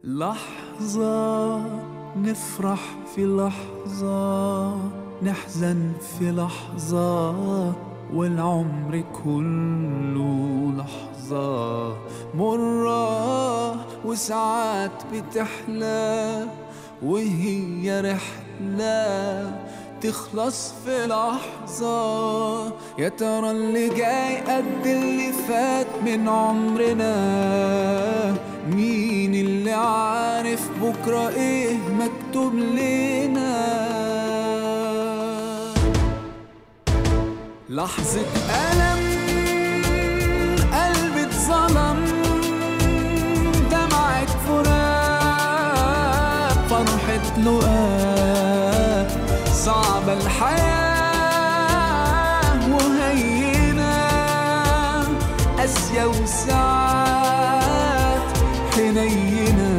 لحظة نفرح في لحظة نحزن في لحظة والعمر كله لحظة مرة وساعات بتحلى وهي رحلة تخلص في لحظة يا ترى اللي جاي قد اللي فات من عمرنا مين اللي عارف بكرة ايه مكتوب لنا لحظة ألم قلبي اتظلم دمعة فراق فرحة لقاء صعبة الحياة وهينة قاسية وساعات حنينة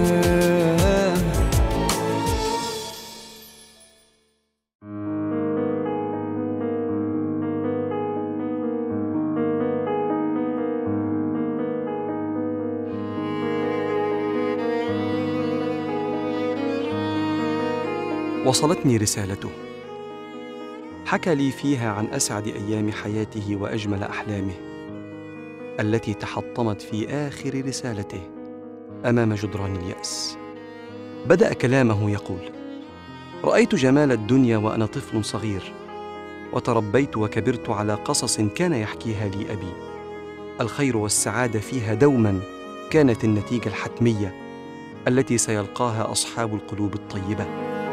وصلتني رسالته حكى لي فيها عن اسعد ايام حياته واجمل احلامه التي تحطمت في اخر رسالته امام جدران الياس بدا كلامه يقول رايت جمال الدنيا وانا طفل صغير وتربيت وكبرت على قصص كان يحكيها لي ابي الخير والسعاده فيها دوما كانت النتيجه الحتميه التي سيلقاها اصحاب القلوب الطيبه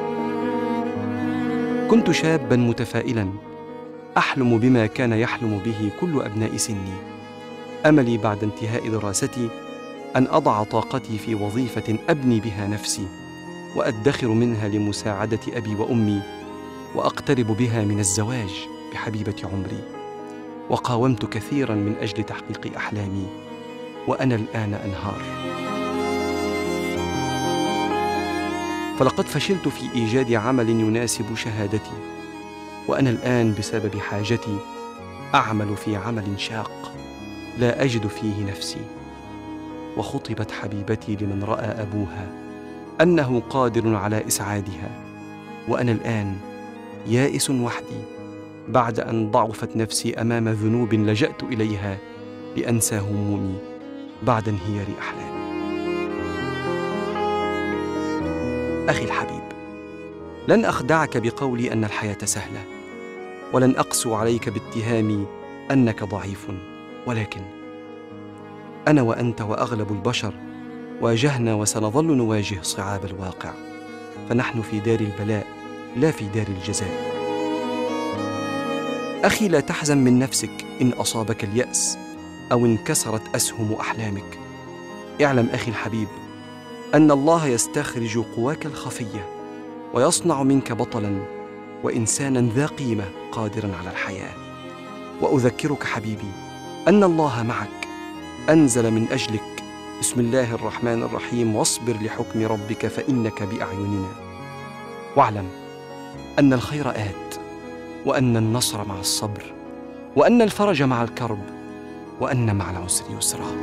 كنت شابا متفائلا احلم بما كان يحلم به كل ابناء سني املي بعد انتهاء دراستي ان اضع طاقتي في وظيفه ابني بها نفسي وادخر منها لمساعده ابي وامي واقترب بها من الزواج بحبيبه عمري وقاومت كثيرا من اجل تحقيق احلامي وانا الان انهار فلقد فشلت في ايجاد عمل يناسب شهادتي وانا الان بسبب حاجتي اعمل في عمل شاق لا اجد فيه نفسي وخطبت حبيبتي لمن راى ابوها انه قادر على اسعادها وانا الان يائس وحدي بعد ان ضعفت نفسي امام ذنوب لجات اليها لانسى همومي بعد انهيار احلامي اخي الحبيب لن اخدعك بقولي ان الحياه سهله ولن اقسو عليك باتهامي انك ضعيف ولكن انا وانت واغلب البشر واجهنا وسنظل نواجه صعاب الواقع فنحن في دار البلاء لا في دار الجزاء اخي لا تحزن من نفسك ان اصابك الياس او انكسرت اسهم احلامك اعلم اخي الحبيب ان الله يستخرج قواك الخفيه ويصنع منك بطلا وانسانا ذا قيمه قادرا على الحياه واذكرك حبيبي ان الله معك انزل من اجلك بسم الله الرحمن الرحيم واصبر لحكم ربك فانك باعيننا واعلم ان الخير ات وان النصر مع الصبر وان الفرج مع الكرب وان مع العسر يسرا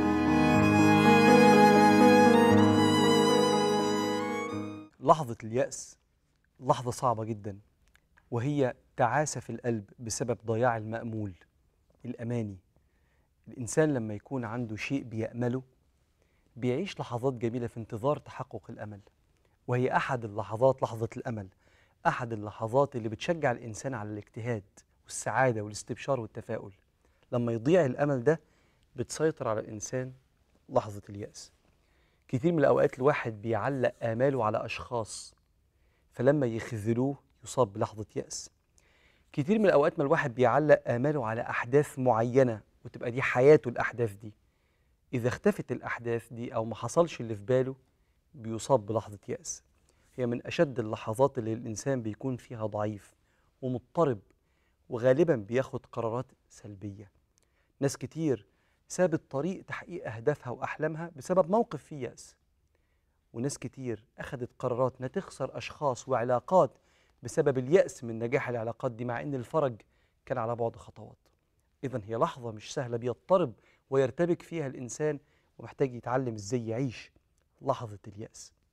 لحظة اليأس لحظة صعبة جدا وهي تعاسة في القلب بسبب ضياع المأمول الأماني الإنسان لما يكون عنده شيء بيأمله بيعيش لحظات جميلة في انتظار تحقق الأمل وهي أحد اللحظات لحظة الأمل أحد اللحظات اللي بتشجع الإنسان على الاجتهاد والسعادة والاستبشار والتفاؤل لما يضيع الأمل ده بتسيطر على الإنسان لحظة اليأس كتير من الأوقات الواحد بيعلق آماله على أشخاص فلما يخذلوه يصاب بلحظة يأس كتير من الأوقات ما الواحد بيعلق آماله على أحداث معينة وتبقى دي حياته الأحداث دي إذا اختفت الأحداث دي أو ما حصلش اللي في باله بيصاب بلحظة يأس هي من أشد اللحظات اللي الإنسان بيكون فيها ضعيف ومضطرب وغالبا بياخد قرارات سلبية ناس كتير سابت طريق تحقيق أهدافها وأحلامها بسبب موقف فيه يأس وناس كتير أخذت قرارات إنها تخسر أشخاص وعلاقات بسبب اليأس من نجاح العلاقات دي مع إن الفرج كان على بعد خطوات إذا هي لحظة مش سهلة بيضطرب ويرتبك فيها الإنسان ومحتاج يتعلم إزاي يعيش لحظة اليأس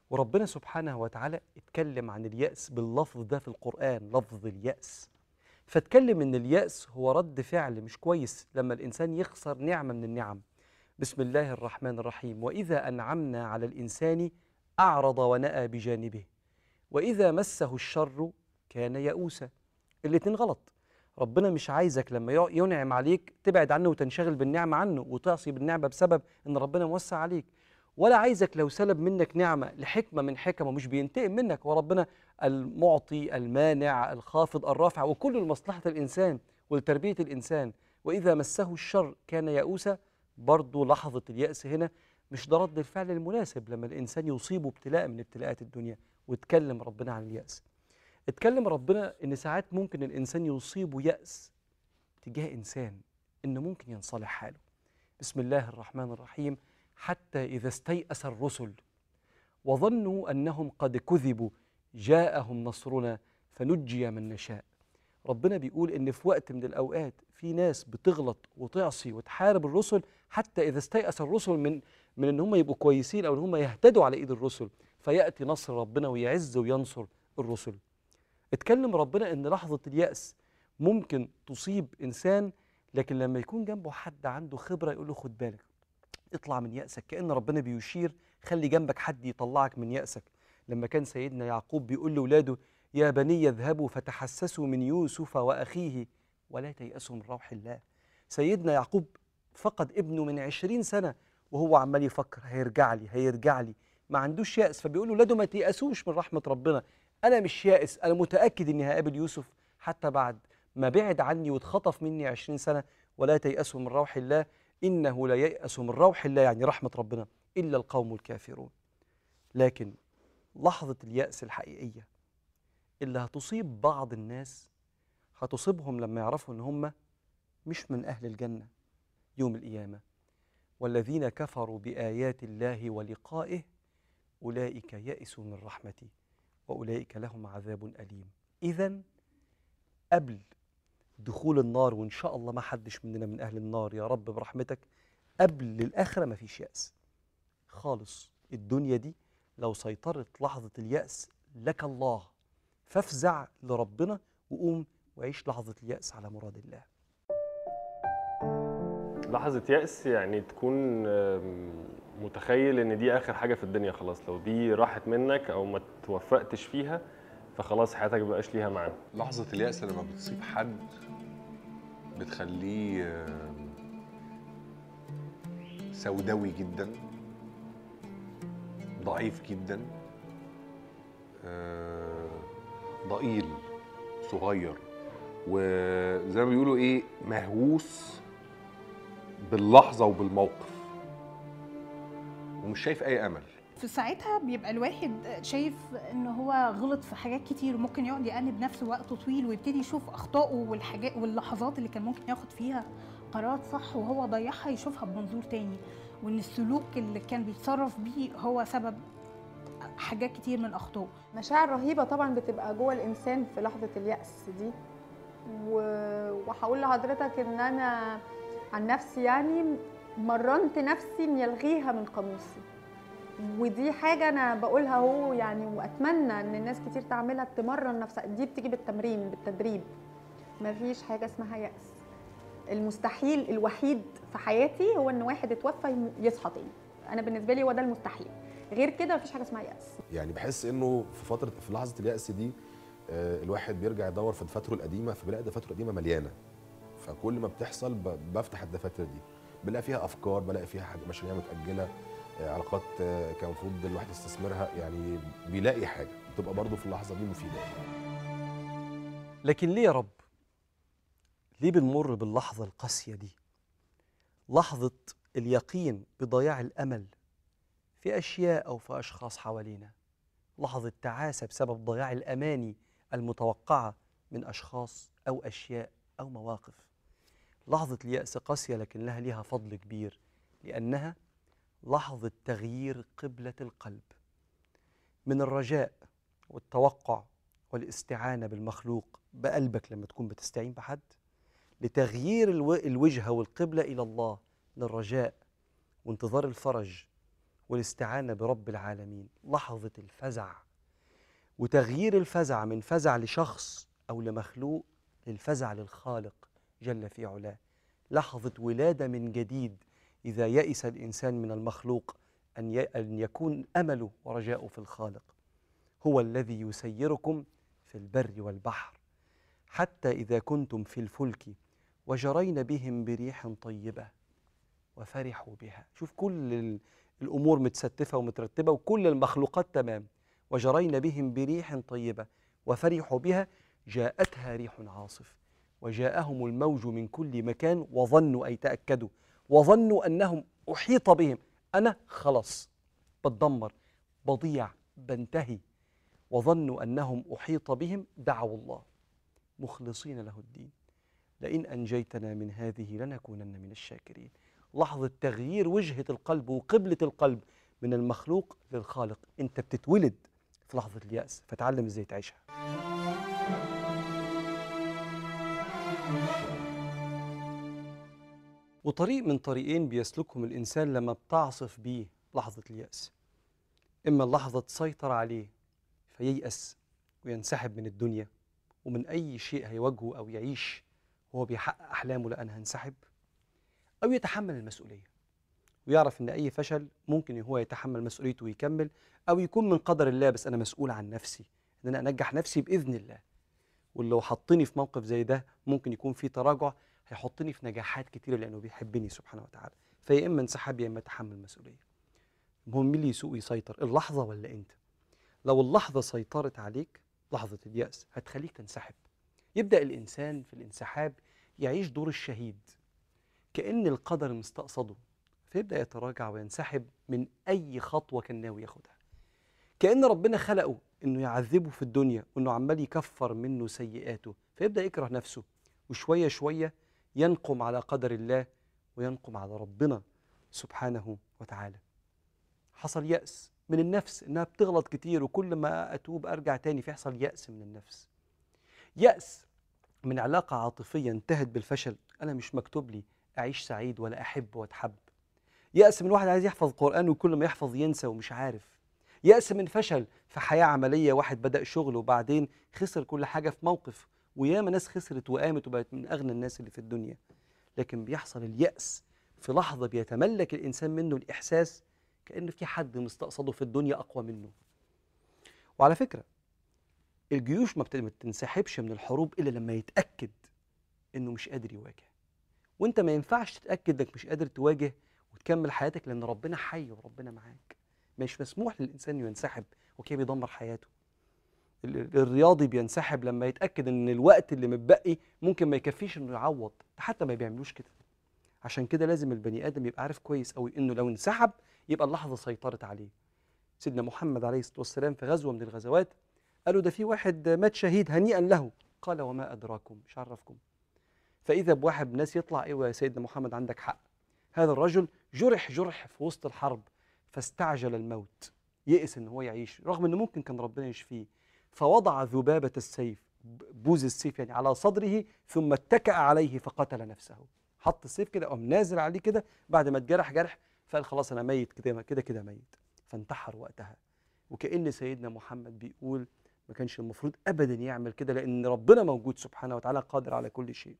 وربنا سبحانه وتعالى اتكلم عن اليأس باللفظ ده في القرآن لفظ اليأس فاتكلم ان اليأس هو رد فعل مش كويس لما الإنسان يخسر نعمة من النعم بسم الله الرحمن الرحيم وإذا أنعمنا على الإنسان أعرض ونأى بجانبه وإذا مسه الشر كان يئوسا الاتنين غلط ربنا مش عايزك لما يع- ينعم عليك تبعد عنه وتنشغل بالنعمة عنه وتعصي بالنعمة بسبب ان ربنا موسع عليك ولا عايزك لو سلب منك نعمة لحكمة من حكمه مش بينتقم منك وربنا المعطي المانع الخافض الرافع وكل لمصلحة الإنسان ولتربية الإنسان وإذا مسه الشر كان يئوسا برضه لحظة اليأس هنا مش ده رد الفعل المناسب لما الإنسان يصيبه ابتلاء من ابتلاءات الدنيا واتكلم ربنا عن اليأس اتكلم ربنا ان ساعات ممكن الانسان يصيبه يأس تجاه انسان ان ممكن ينصلح حاله بسم الله الرحمن الرحيم حتى اذا استيأس الرسل وظنوا انهم قد كذبوا جاءهم نصرنا فنجي من نشاء ربنا بيقول ان في وقت من الاوقات في ناس بتغلط وتعصي وتحارب الرسل حتى اذا استيأس الرسل من من ان هم يبقوا كويسين او ان هم يهتدوا على ايد الرسل فياتي نصر ربنا ويعز وينصر الرسل اتكلم ربنا ان لحظه اليأس ممكن تصيب انسان لكن لما يكون جنبه حد عنده خبره يقول له خد بالك اطلع من يأسك كأن ربنا بيشير خلي جنبك حد يطلعك من يأسك لما كان سيدنا يعقوب بيقول لاولاده يا بني اذهبوا فتحسسوا من يوسف واخيه ولا تيأسوا من روح الله سيدنا يعقوب فقد ابنه من عشرين سنة وهو عمال يفكر هيرجع لي هيرجع لي ما عندوش يأس فبيقول له ولاده ما تيأسوش من رحمة ربنا أنا مش يائس أنا متأكد إني هقابل يوسف حتى بعد ما بعد عني واتخطف مني عشرين سنة ولا تيأسوا من روح الله إنه لا ييأس من روح الله يعني رحمة ربنا إلا القوم الكافرون لكن لحظة اليأس الحقيقية اللي هتصيب بعض الناس هتصيبهم لما يعرفوا إن هم مش من أهل الجنة يوم القيامة والذين كفروا بآيات الله ولقائه أولئك يئسوا من رحمتي وأولئك لهم عذاب أليم إذا قبل دخول النار وإن شاء الله ما حدش مننا من أهل النار يا رب برحمتك قبل الآخرة ما فيش يأس خالص الدنيا دي لو سيطرت لحظة اليأس لك الله فافزع لربنا وقوم وعيش لحظة اليأس على مراد الله لحظة يأس يعني تكون آم، متخيل ان دي اخر حاجة في الدنيا خلاص لو دي راحت منك او ما توفقتش فيها فخلاص حياتك مبقاش ليها معنى لحظة اليأس لما بتصيب حد بتخليه آم، سوداوي جدا ضعيف جدا آه، ضئيل صغير وزي ما بيقولوا ايه مهووس باللحظة وبالموقف ومش شايف أي أمل في ساعتها بيبقى الواحد شايف ان هو غلط في حاجات كتير وممكن يقعد يأنب نفسه وقت طويل ويبتدي يشوف اخطائه والحاجات واللحظات اللي كان ممكن ياخد فيها قرارات صح وهو ضيعها يشوفها بمنظور تاني وان السلوك اللي كان بيتصرف بيه هو سبب حاجات كتير من اخطائه مشاعر رهيبة طبعا بتبقى جوه الإنسان في لحظة اليأس دي و- وهقول لحضرتك إن أنا عن نفسي يعني مرنت نفسي إني ألغيها من قاموسي ودي حاجة أنا بقولها هو يعني وأتمنى إن الناس كتير تعملها تمرن نفسها دي بتيجي بالتمرين بالتدريب مفيش حاجة اسمها يأس المستحيل الوحيد في حياتي هو إن واحد اتوفى يم- يصحى تاني أنا بالنسبة لي هو ده المستحيل غير كده مفيش حاجة اسمها يأس يعني بحس انه في فتره في لحظه اليأس دي آه، الواحد بيرجع يدور في دفاتره القديمه فبيلاقي دفاتره القديمه مليانه فكل ما بتحصل ب- بفتح الدفاتر دي بلاقي فيها افكار بلاقي فيها حاجه مشاريع متاجله آه، علاقات آه، كان المفروض الواحد يستثمرها يعني بيلاقي حاجه بتبقى برضه في اللحظه دي مفيده لكن ليه يا رب؟ ليه بنمر باللحظة القاسية دي؟ لحظة اليقين بضياع الأمل في أشياء أو في أشخاص حوالينا لحظة تعاسة بسبب ضياع الأماني المتوقعة من أشخاص أو أشياء أو مواقف لحظة اليأس قاسية لكن لها ليها فضل كبير لأنها لحظة تغيير قبلة القلب من الرجاء والتوقع والاستعانة بالمخلوق بقلبك لما تكون بتستعين بحد لتغيير الو- الوجهة والقبلة إلى الله للرجاء وانتظار الفرج والاستعانة برب العالمين لحظة الفزع وتغيير الفزع من فزع لشخص أو لمخلوق للفزع للخالق جل في علاه لحظة ولادة من جديد إذا يئس الإنسان من المخلوق أن ي- أن يكون أمله ورجاؤه في الخالق هو الذي يسيركم في البر والبحر حتى إذا كنتم في الفلك وجرين بهم بريح طيبة وفرحوا بها شوف كل ال- الأمور متستفة ومترتبة وكل المخلوقات تمام وجرين بهم بريح طيبة وفرحوا بها جاءتها ريح عاصف وجاءهم الموج من كل مكان وظنوا أي تأكدوا وظنوا أنهم أحيط بهم أنا خلاص بتدمر بضيع بنتهي وظنوا أنهم أحيط بهم دعوا الله مخلصين له الدين لئن أنجيتنا من هذه لنكونن من الشاكرين لحظة تغيير وجهة القلب وقبلة القلب من المخلوق للخالق أنت بتتولد في لحظة اليأس فتعلم إزاي تعيشها وطريق من طريقين بيسلكهم الإنسان لما بتعصف بيه لحظة اليأس إما اللحظة تسيطر عليه فييأس وينسحب من الدنيا ومن أي شيء هيواجهه أو يعيش وهو بيحقق أحلامه لأن هنسحب أو يتحمل المسؤولية ويعرف إن أي فشل ممكن هو يتحمل مسؤوليته ويكمل أو يكون من قدر الله بس أنا مسؤول عن نفسي إن أنا أنجح نفسي بإذن الله واللي لو حطني في موقف زي ده ممكن يكون في تراجع هيحطني في نجاحات كتيرة لأنه بيحبني سبحانه وتعالى فيا إما انسحاب يا إما تحمل مسؤولية المهم مين اللي يسوق ويسيطر اللحظة ولا أنت لو اللحظة سيطرت عليك لحظة اليأس هتخليك تنسحب يبدأ الإنسان في الانسحاب يعيش دور الشهيد كأن القدر مستقصده فيبدأ يتراجع وينسحب من أي خطوة كان ناوي ياخدها كأن ربنا خلقه إنه يعذبه في الدنيا وإنه عمال يكفر منه سيئاته فيبدأ يكره نفسه وشوية شوية ينقم على قدر الله وينقم على ربنا سبحانه وتعالى حصل يأس من النفس إنها بتغلط كتير وكل ما أتوب أرجع تاني فيحصل يأس من النفس يأس من علاقة عاطفية انتهت بالفشل أنا مش مكتوب لي أعيش سعيد ولا أحب وأتحب يأس من واحد عايز يحفظ قرآن وكل ما يحفظ ينسى ومش عارف يأس من فشل في حياة عملية واحد بدأ شغل وبعدين خسر كل حاجة في موقف وياما ناس خسرت وقامت وبقت من أغنى الناس اللي في الدنيا لكن بيحصل اليأس في لحظة بيتملك الإنسان منه الإحساس كأن في حد مستقصده في الدنيا أقوى منه وعلى فكرة الجيوش ما بت- ما بتنسحبش من الحروب إلا لما يتأكد إنه مش قادر يواجه وأنت ما ينفعش تتأكد إنك مش قادر تواجه وتكمل حياتك لأن ربنا حي وربنا معاك مش مسموح للإنسان إنه ينسحب وكده بيدمر حياته ال- ال- الرياضي بينسحب لما يتأكد إن الوقت اللي متبقي ممكن ما يكفيش إنه يعوض ده حتى ما بيعملوش كده عشان كده لازم البني آدم يبقى عارف كويس أوي إنه لو انسحب يبقى اللحظة سيطرت عليه سيدنا محمد عليه الصلاة والسلام في غزوة من الغزوات قالوا ده في واحد مات شهيد هنيئا له قال وما أدراكم مش عرفكم فإذا بواحد من الناس يطلع أيوة يا سيدنا محمد عندك حق هذا الرجل جرح جرح في وسط الحرب فاستعجل الموت يئس ان هو يعيش رغم ان ممكن كان ربنا يشفيه فوضع ذبابة السيف ب- بوز السيف يعني على صدره ثم اتكأ عليه فقتل نفسه حط السيف كده قام نازل عليه كده بعد ما اتجرح جرح فقال خلاص انا ميت كده كده كده ميت فانتحر وقتها وكأن سيدنا محمد بيقول ما كانش المفروض ابدا يعمل كده لان ربنا موجود سبحانه وتعالى قادر على كل شيء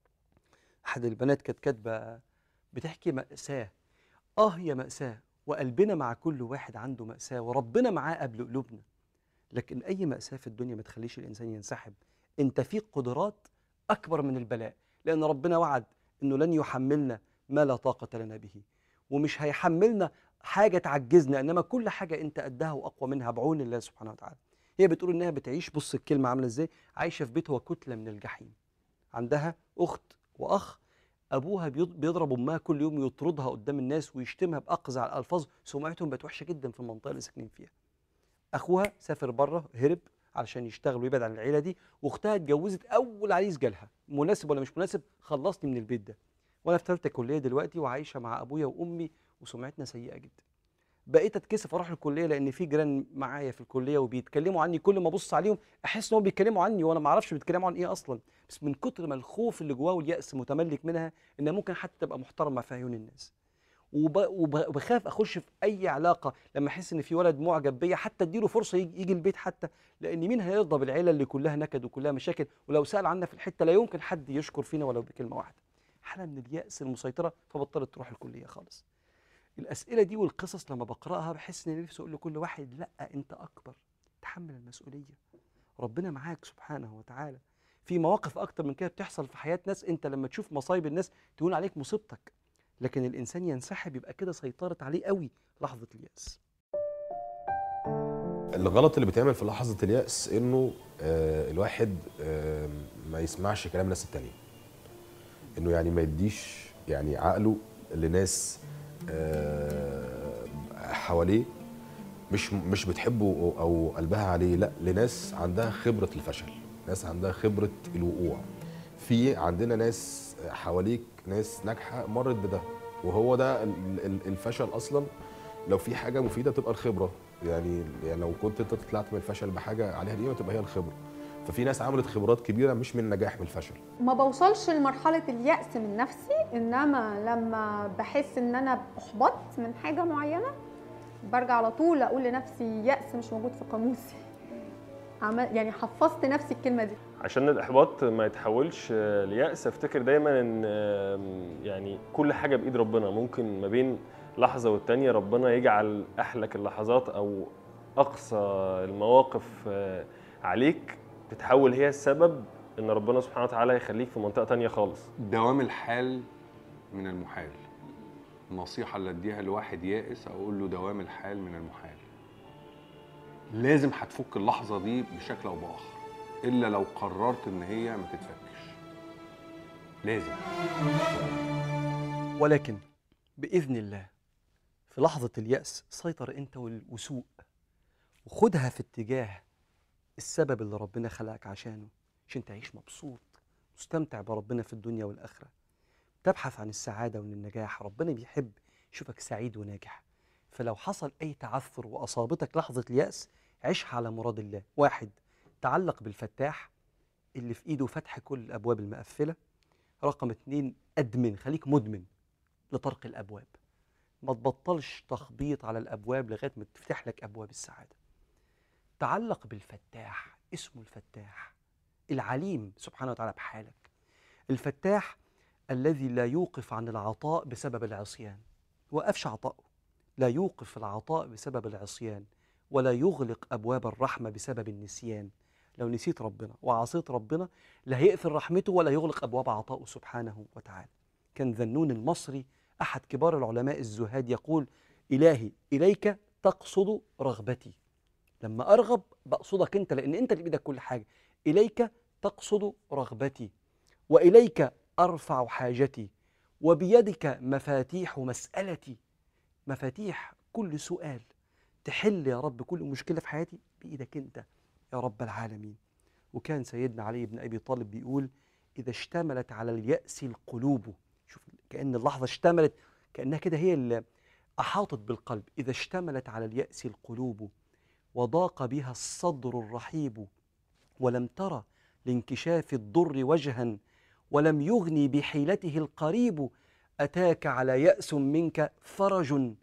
احد البنات كانت كاتبه بتحكي مأساة اه هي مأساة وقلبنا مع كل واحد عنده مأساة وربنا معاه قبل قلوبنا لكن أي مأساة في الدنيا ما تخليش الإنسان ينسحب أنت فيك قدرات أكبر من البلاء لأن ربنا وعد أنه لن يحملنا ما لا طاقة لنا به ومش هيحملنا حاجة تعجزنا إنما كل حاجة أنت قدها وأقوى منها بعون الله سبحانه وتعالى هي بتقول إنها بتعيش بص الكلمة عاملة إزاي عايشة في بيت هو كتلة من الجحيم عندها أخت وأخ ابوها بيض- بيضرب امها كل يوم يطردها قدام الناس ويشتمها باقذع الالفاظ سمعتهم بقت وحشه جدا في المنطقه اللي ساكنين فيها اخوها سافر بره هرب علشان يشتغل ويبعد عن العيله دي واختها اتجوزت اول عريس جالها مناسب ولا مش مناسب خلصني من البيت ده وانا في ثالثه كليه دلوقتي وعايشه مع ابويا وامي وسمعتنا سيئه جدا بقيت اتكسف اروح الكليه لان في جيران معايا في الكليه وبيتكلموا عني كل ما ابص عليهم احس ان هم بيتكلموا عني وانا ما اعرفش بيتكلموا عن ايه اصلا بس من كتر ما الخوف اللي جواه واليأس متملك منها انها ممكن حتى تبقى محترمه في عيون الناس وب- وب- وبخاف اخش في اي علاقه لما احس ان في ولد معجب بيا حتى اديله فرصه يجي, يجي البيت حتى لان مين هيرضى بالعيله اللي كلها نكد وكلها مشاكل ولو سال عنا في الحته لا يمكن حد يشكر فينا ولو بكلمه واحده حاله من الياس المسيطره فبطلت تروح الكليه خالص الاسئله دي والقصص لما بقراها بحس ان نفسي اقول لكل واحد لا انت اكبر تحمل المسؤوليه ربنا معاك سبحانه وتعالى في مواقف اكتر من كده بتحصل في حياه ناس انت لما تشوف مصايب الناس تقول عليك مصيبتك لكن الانسان ينسحب يبقى كده سيطرت عليه قوي لحظه الياس الغلط اللي بيتعمل في لحظه الياس انه آه الواحد آه ما يسمعش كلام الناس التانية انه يعني ما يديش يعني عقله لناس آه حواليه مش مش بتحبه او أو قلبها عليه لا لناس عندها خبره الفشل ناس عندها خبره الوقوع في عندنا ناس حواليك ناس ناجحه مرت بده وهو ده ال- ال- الفشل اصلا لو في حاجه مفيده تبقى الخبره يعني يعني لو كنت انت طلعت من الفشل بحاجه عليها قيمه تبقى هي الخبره ففي ناس عملت خبرات كبيره مش من النجاح من الفشل ما بوصلش لمرحلة اليأس من نفسي إنما لما بحس إن أنا أحبطت من حاجة معينة برجع على طول أقول لنفسي يأس مش موجود في قاموسي عمل يعني حفظت نفسي الكلمة دي عشان الاحباط ما يتحولش آه، ليأس افتكر دايما ان آم، يعني كل حاجه بايد ربنا ممكن ما بين لحظه والتانيه ربنا يجعل احلك اللحظات او اقصى المواقف آه، عليك تتحول هي السبب ان ربنا سبحانه وتعالى يخليك في منطقه تانيه خالص دوام الحال من المحال النصيحة اللي اديها لواحد يائس اقول له دوام الحال من المحال لازم هتفك اللحظة دي بشكل او باخر الا لو قررت ان هي ما تتفكش لازم ولكن باذن الله في لحظه الياس سيطر انت وال- وسوق وخدها في اتجاه السبب اللي ربنا خلقك عشانه عشان تعيش مبسوط مستمتع بربنا في الدنيا والاخره تبحث عن السعاده وعن النجاح ربنا بيحب يشوفك سعيد وناجح فلو حصل اي تعثر واصابتك لحظه الياس عيشها على مراد الله واحد تعلق بالفتاح اللي في ايده فتح كل الابواب المقفله رقم اتنين ادمن خليك مدمن لطرق الابواب ما تبطلش تخبيط على الابواب لغايه ما تفتح لك ابواب السعاده تعلق بالفتاح اسمه الفتاح العليم سبحانه وتعالى بحالك الفتاح الذي لا يوقف عن العطاء بسبب العصيان وقفش عطاءه لا يوقف العطاء بسبب العصيان ولا يغلق ابواب الرحمه بسبب النسيان لو نسيت ربنا وعصيت ربنا لا هيقفل رحمته ولا يغلق ابواب عطائه سبحانه وتعالى كان ذنون المصري احد كبار العلماء الزهاد يقول الهي اليك تقصد رغبتي لما ارغب بقصدك انت لان انت اللي بايدك كل حاجه اليك تقصد رغبتي واليك ارفع حاجتي وبيدك مفاتيح مسالتي مفاتيح كل سؤال تحل يا رب كل مشكله في حياتي بايدك انت يا رب العالمين وكان سيدنا علي بن ابي طالب بيقول اذا اشتملت على الياس القلوب شوف كان اللحظه اشتملت كانها كده هي اللي احاطت بالقلب اذا اشتملت على الياس القلوب وضاق بها الصدر الرحيب ولم ترى لانكشاف الضر وجها ولم يغني بحيلته القريب اتاك على ياس منك فرج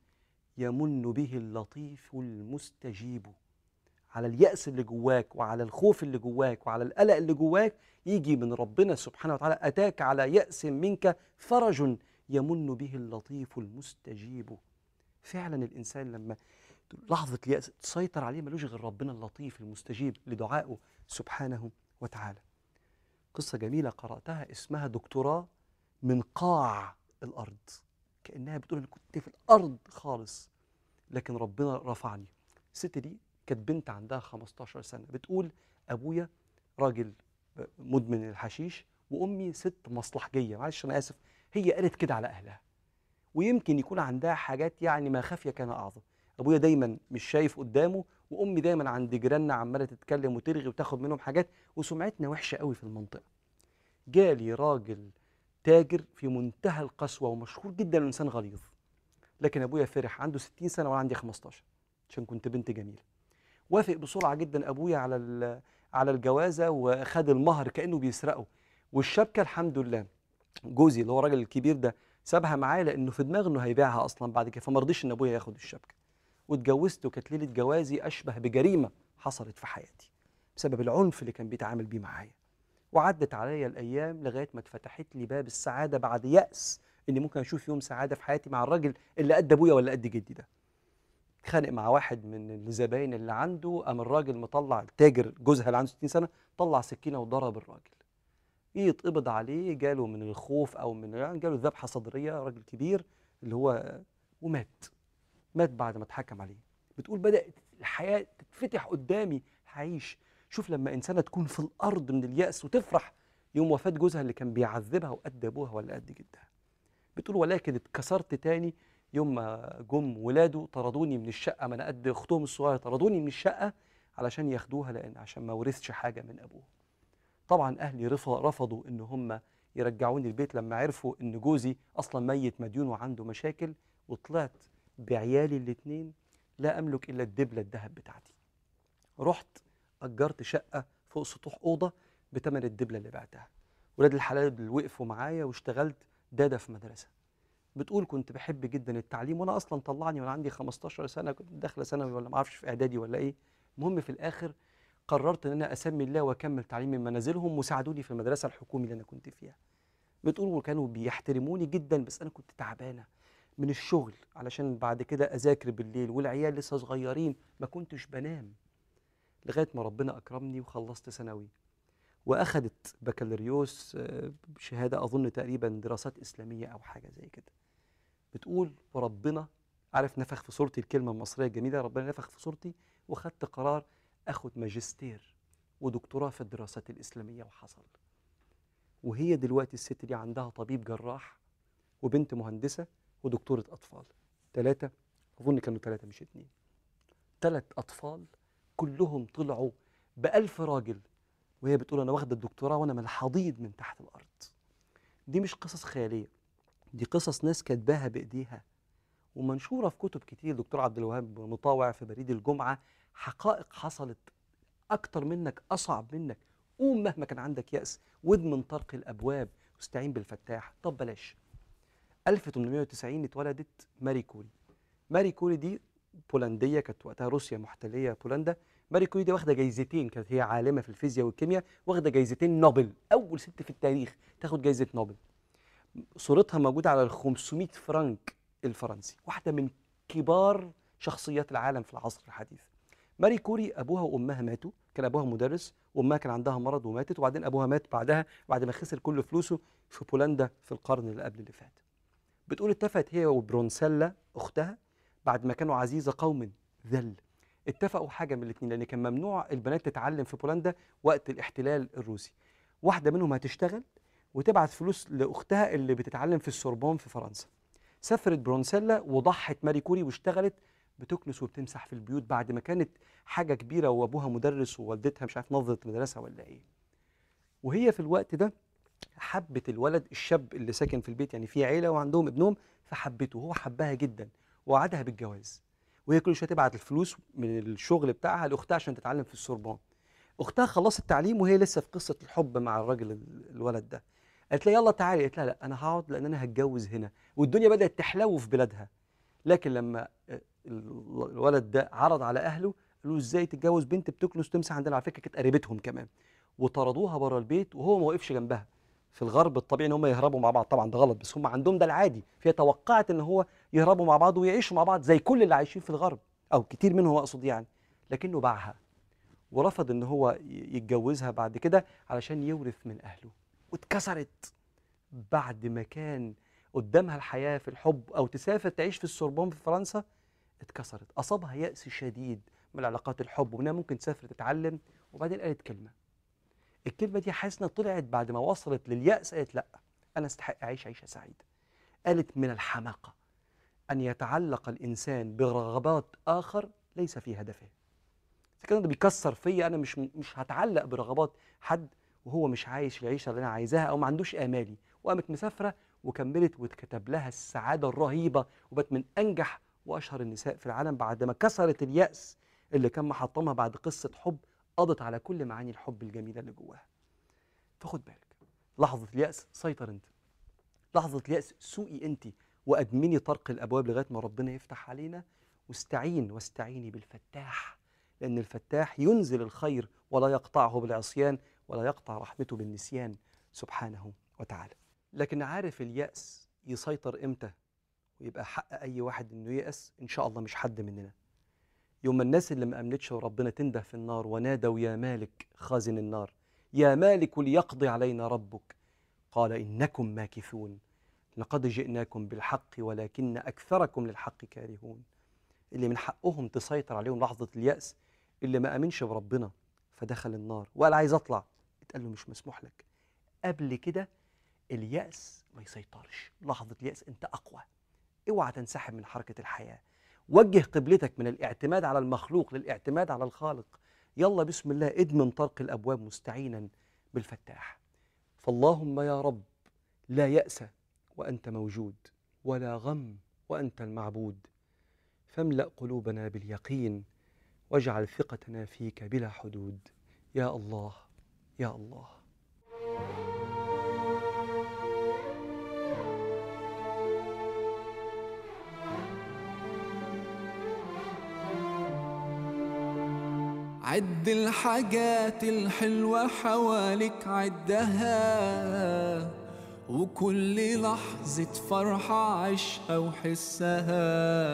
يمن به اللطيف المستجيب على اليأس اللي جواك وعلى الخوف اللي جواك وعلى القلق اللي جواك يجي من ربنا سبحانه وتعالى أتاك على يأس منك فرج يمن به اللطيف المستجيب فعلا الإنسان لما لحظة اليأس تسيطر عليه ملوش غير ربنا اللطيف المستجيب لدعائه سبحانه وتعالى قصة جميلة قرأتها اسمها دكتوراه من قاع الأرض كأنها بتقول أنا كنت في الأرض خالص لكن ربنا رفعني الست دي كانت بنت عندها 15 سنة بتقول أبويا راجل مدمن الحشيش وأمي ست مصلحجية معلش أنا آسف هي قالت كده على أهلها ويمكن يكون عندها حاجات يعني ما خفي كان أعظم أبويا دايما مش شايف قدامه وأمي دايما عند جيراننا عمالة تتكلم وترغي وتاخد منهم حاجات وسمعتنا وحشة قوي في المنطقة جالي راجل تاجر في منتهى القسوة ومشهور جدا إنسان غليظ لكن أبويا فرح عنده 60 سنة وأنا عندي 15 عشان كنت بنت جميلة وافق بسرعه جدا ابويا على ال- على الجوازه وخد المهر كانه بيسرقه والشبكه الحمد لله جوزي اللي هو الراجل الكبير ده سابها معايا لانه في دماغه انه هيبيعها اصلا بعد كده فما رضيش ان ابويا ياخد الشبكه واتجوزت وكانت ليله جوازي اشبه بجريمه حصلت في حياتي بسبب العنف اللي كان بيتعامل بيه معايا وعدت عليا الايام لغايه ما اتفتحت لي باب السعاده بعد ياس اني ممكن اشوف يوم سعاده في حياتي مع الراجل اللي قد ابويا ولا قد جدي ده اتخانق مع واحد من الزباين اللي عنده قام الراجل مطلع التاجر جوزها اللي عنده 60 سنه طلع سكينه وضرب الراجل يتقبض عليه جاله من الخوف او من يعني جاله ذبحه صدريه راجل كبير اللي هو ومات مات بعد ما اتحكم عليه بتقول بدات الحياه تتفتح قدامي هعيش شوف لما انسانه تكون في الارض من الياس وتفرح يوم وفاه جوزها اللي كان بيعذبها وقد ابوها ولا قد جدها بتقول ولكن اتكسرت تاني يوم ما جم ولاده طردوني من الشقه ما انا قد اختهم الصغيره طردوني من الشقه علشان ياخدوها لان عشان ما ورثش حاجه من ابوه طبعا اهلي رف- رفضوا ان هم يرجعوني البيت لما عرفوا ان جوزي اصلا ميت مديون وعنده مشاكل وطلعت بعيالي الاثنين لا املك الا الدبله الذهب بتاعتي رحت اجرت شقه فوق سطوح اوضه بثمن الدبله اللي بعتها ولاد الحلال اللي وقفوا معايا واشتغلت داده في مدرسه بتقول كنت بحب جدا التعليم وانا اصلا طلعني وانا عندي 15 سنه كنت داخله ثانوي ولا ما اعرفش في اعدادي ولا ايه المهم في الاخر قررت ان انا اسمي الله واكمل تعليمي من منازلهم وساعدوني في المدرسه الحكومي اللي انا كنت فيها بتقول وكانوا بيحترموني جدا بس انا كنت تعبانه من الشغل علشان بعد كده اذاكر بالليل والعيال لسه صغيرين ما كنتش بنام لغايه ما ربنا اكرمني وخلصت ثانوي واخدت بكالوريوس آه، شهاده اظن تقريبا دراسات اسلاميه او حاجه زي كده بتقول وربنا عارف نفخ في صورتي الكلمه المصريه الجميله ربنا نفخ في صورتي وخدت قرار اخد ماجستير ودكتوراه في الدراسات الاسلاميه وحصل وهي دلوقتي الست دي عندها طبيب جراح وبنت مهندسه ودكتوره اطفال ثلاثه اظن كانوا ثلاثه مش اتنين ثلاث اطفال كلهم طلعوا بألف راجل وهي بتقول انا واخده الدكتوراه وانا من الحضيض من تحت الارض دي مش قصص خياليه دي قصص ناس كاتباها بايديها ومنشوره في كتب كتير دكتور عبد الوهاب مطاوع في بريد الجمعه حقائق حصلت اكتر منك اصعب منك قوم مهما كان عندك ياس واضمن طرق الابواب واستعين بالفتاح طب بلاش 1890 اتولدت ماري كوري ماري كوري دي بولنديه كانت وقتها روسيا محتليه بولندا ماري كوري دي واخده جايزتين كانت هي عالمه في الفيزياء والكيمياء واخده جايزتين نوبل اول ست في التاريخ تاخد جايزه نوبل صورتها موجوده على ال 500 فرنك الفرنسي واحده من كبار شخصيات العالم في العصر الحديث ماري كوري ابوها وامها ماتوا كان ابوها مدرس وامها كان عندها مرض وماتت وبعدين ابوها مات بعدها بعد ما خسر كل فلوسه في بولندا في القرن اللي قبل اللي فات بتقول اتفقت هي وبرونسيلا اختها بعد ما كانوا عزيزه قوم ذل اتفقوا حاجه من الاثنين لان كان ممنوع البنات تتعلم في بولندا وقت الاحتلال الروسي واحده منهم هتشتغل وتبعت فلوس لاختها اللي بتتعلم في السوربون في فرنسا سافرت برونسيلا وضحت ماري كوري واشتغلت بتكنس وبتمسح في البيوت بعد ما كانت حاجه كبيره وابوها مدرس ووالدتها مش عارف نظره مدرسه ولا ايه وهي في الوقت ده حبت الولد الشاب اللي ساكن في البيت يعني في عيله وعندهم ابنهم فحبته وهو حبها جدا ووعدها بالجواز وهي كل شويه تبعت الفلوس من الشغل بتاعها لاختها عشان تتعلم في السوربون اختها خلصت التعليم وهي لسه في قصه الحب مع الراجل ال- الولد ده قالت لها يلا تعالي قالت لها لا انا هقعد لان انا هتجوز هنا والدنيا بدات تحلو في بلادها لكن لما آه، ال- الولد ده عرض على اهله قالوا له ازاي تتجوز بنت بتكنس وتمسح عندنا على فكره كانت قريبتهم كمان وطردوها بره البيت وهو ما وقفش جنبها في الغرب الطبيعي ان هم يهربوا مع بعض طبعا ده غلط بس هم عندهم ده العادي فهي توقعت ان هو يهربوا مع بعض ويعيشوا مع بعض زي كل اللي عايشين في الغرب او كتير منهم اقصد يعني لكنه باعها ورفض ان هو ي- يتجوزها بعد كده علشان يورث من اهله واتكسرت بعد ما كان قدامها الحياه في الحب او تسافر تعيش في السوربون في فرنسا اتكسرت اصابها ياس شديد من علاقات الحب وانها ممكن تسافر تتعلم وبعدين قالت كلمه الكلمه دي حاسه طلعت بعد ما وصلت للياس قالت لا انا استحق اعيش عيشه سعيده قالت من الحماقه ان يتعلق الانسان برغبات اخر ليس في هدفه الكلام ده بيكسر فيا انا مش مش هتعلق برغبات حد وهو مش عايش العيشه اللي انا عايزاها او ما عندوش امالي وقامت مسافره وكملت واتكتب لها السعاده الرهيبه وبقت من انجح واشهر النساء في العالم بعد ما كسرت الياس اللي كان محطمها بعد قصه حب قضت على كل معاني الحب الجميله اللي جواها فخد بالك لحظه الياس سيطر انت لحظه الياس سوقي انت وادمني طرق الابواب لغايه ما ربنا يفتح علينا واستعين واستعيني بالفتاح لان الفتاح ينزل الخير ولا يقطعه بالعصيان ولا يقطع رحمته بالنسيان سبحانه وتعالى لكن عارف الياس يسيطر امتى ويبقى حق اي واحد انه ييأس ان شاء الله مش حد مننا يوم ما الناس اللي ما امنتش وربنا تنده في النار ونادوا يا مالك خازن النار يا مالك ليقضي علينا ربك قال انكم ماكثون لقد جئناكم بالحق ولكن اكثركم للحق كارهون اللي من حقهم تسيطر عليهم لحظه الياس اللي ما امنش بربنا فدخل النار وقال عايز اطلع اتقال له مش مسموح لك قبل كده الياس ما يسيطرش لحظه الياس انت اقوى اوعى تنسحب من حركه الحياه وجه قبلتك من الاعتماد على المخلوق للاعتماد على الخالق يلا بسم الله ادمن طرق الابواب مستعينا بالفتاح فاللهم يا رب لا ياس وانت موجود ولا غم وانت المعبود فاملا قلوبنا باليقين واجعل ثقتنا فيك بلا حدود يا الله يا الله عد الحاجات الحلوة حواليك عدها وكل لحظة فرحة عيشها وحسها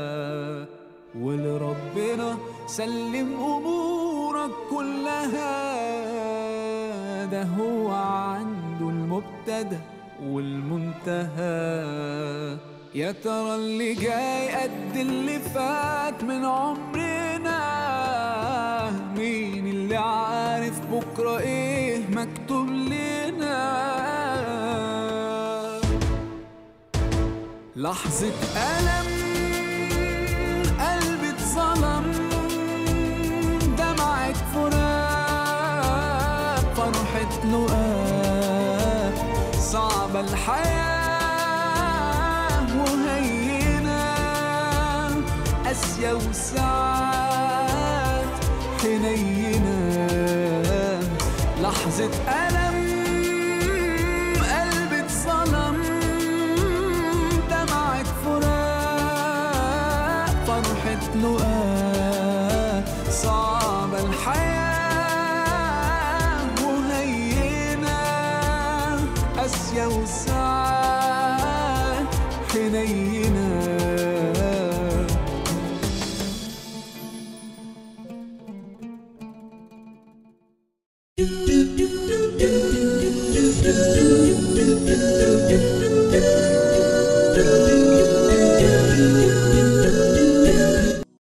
ولربنا سلم أمورك كلها ده هو عنده المبتدأ والمنتهى يا ترى اللي جاي قد اللي فات من عمرنا مين اللي عارف بكرة ايه مكتوب لنا لحظة ألم قلبي اتظلم دمعة فراق فرحة لقاء صعبة الحياة وهينة قاسية وساعات حنينة لحظة ألم قلبي اتظلم دمعة فراق فرحة لقاء صعبة الحياة وهينة قاسية وساعات حنينة do